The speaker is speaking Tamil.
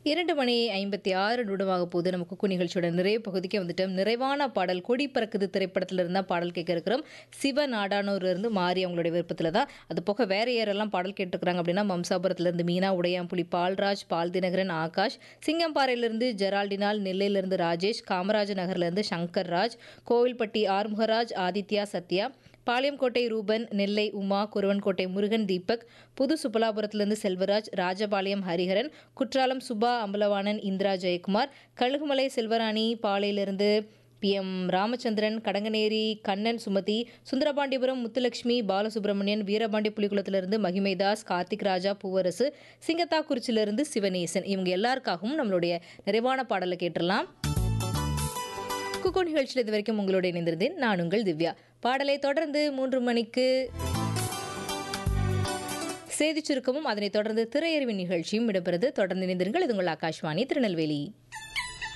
இரண்டு மணி ஐம்பத்தி ஆறு நிமிடமாக போது நம்ம குக்கு நிகழ்ச்சியோட நிறைய பகுதிக்கு வந்துட்டோம் நிறைவான பாடல் கொடி பறக்குது திரைப்படத்துல இருந்தா பாடல் கேட்க இருக்கிறோம் சிவ நாடானூர்ல இருந்து மாறி அவங்களுடைய விருப்பத்துல தான் அது போக வேற யாரெல்லாம் பாடல் கேட்டிருக்கிறாங்க அப்படின்னா மம்சாபுரத்துல இருந்து மீனா உடையாம்புலி பால்ராஜ் பால் தினகரன் ஆகாஷ் சிங்கம்பாறையில இருந்து ஜெரால்டினால் நெல்லையில இருந்து ராஜேஷ் காமராஜ் நகர்ல இருந்து சங்கர் ராஜ் கோவில்பட்டி ஆறுமுகராஜ் ஆதித்யா சத்யா பாளையங்கோட்டை ரூபன் நெல்லை உமா குருவன்கோட்டை முருகன் தீபக் புது சுப்பலாபுரத்திலிருந்து செல்வராஜ் ராஜபாளையம் ஹரிஹரன் குற்றாலம் சுபா அம்பலவாணன் இந்திரா ஜெயக்குமார் கழுகுமலை செல்வராணி பாளையிலிருந்து பி எம் ராமச்சந்திரன் கடங்கநேரி கண்ணன் சுமதி சுந்தரபாண்டியபுரம் முத்துலட்சுமி பாலசுப்ரமணியன் வீரபாண்டி புலிகுளத்திலிருந்து மகிமைதாஸ் கார்த்திக் ராஜா பூவரசு சிங்கத்தாக்குறிச்சியிலிருந்து சிவநேசன் இவங்க எல்லாருக்காகவும் நம்மளுடைய நிறைவான பாடலை கேட்டுடலாம் குக்கோ நிகழ்ச்சியில் இது வரைக்கும் உங்களோட இணைந்திருந்தேன் நான் உங்கள் திவ்யா பாடலை தொடர்ந்து மூன்று மணிக்கு செய்திச் சுருக்கமும் அதனைத் தொடர்ந்து திரையறிவின் நிகழ்ச்சியும் இடம்பெறுது தொடர்ந்து இணைந்திருங்கள் இது உங்கள் ஆகாஷ்வாணி திருநெல்வேலி